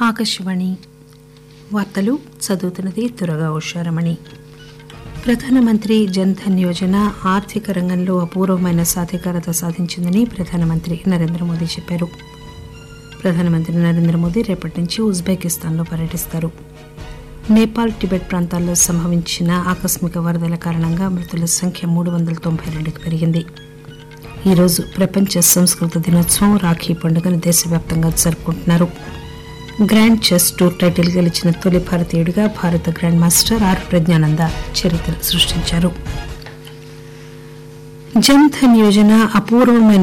ఆకాశవాణి వార్తలు చదువుతున్నది దురగా ఉషారమణి ప్రధానమంత్రి జన్ధన్ యోజన ఆర్థిక రంగంలో అపూర్వమైన సాధికారత సాధించిందని ప్రధానమంత్రి నరేంద్ర మోదీ చెప్పారు ప్రధానమంత్రి నరేంద్ర మోదీ రేపటి నుంచి ఉజ్బెకిస్తాన్లో పర్యటిస్తారు నేపాల్ టిబెట్ ప్రాంతాల్లో సంభవించిన ఆకస్మిక వరదల కారణంగా మృతుల సంఖ్య మూడు వందల తొంభై రెండుకు పెరిగింది ఈరోజు ప్రపంచ సంస్కృత దినోత్సవం రాఖీ పండుగను దేశవ్యాప్తంగా జరుపుకుంటున్నారు గ్రాండ్ చెస్ టూర్ టైటిల్ గెలిచిన తొలి భారతీయుడిగా భారత గ్రాండ్ మాస్టర్ ఆర్ ప్రజ్ఞానంద చరిత్ర సృష్టించారు జన్ ధన్ యోజన అపూర్వమైన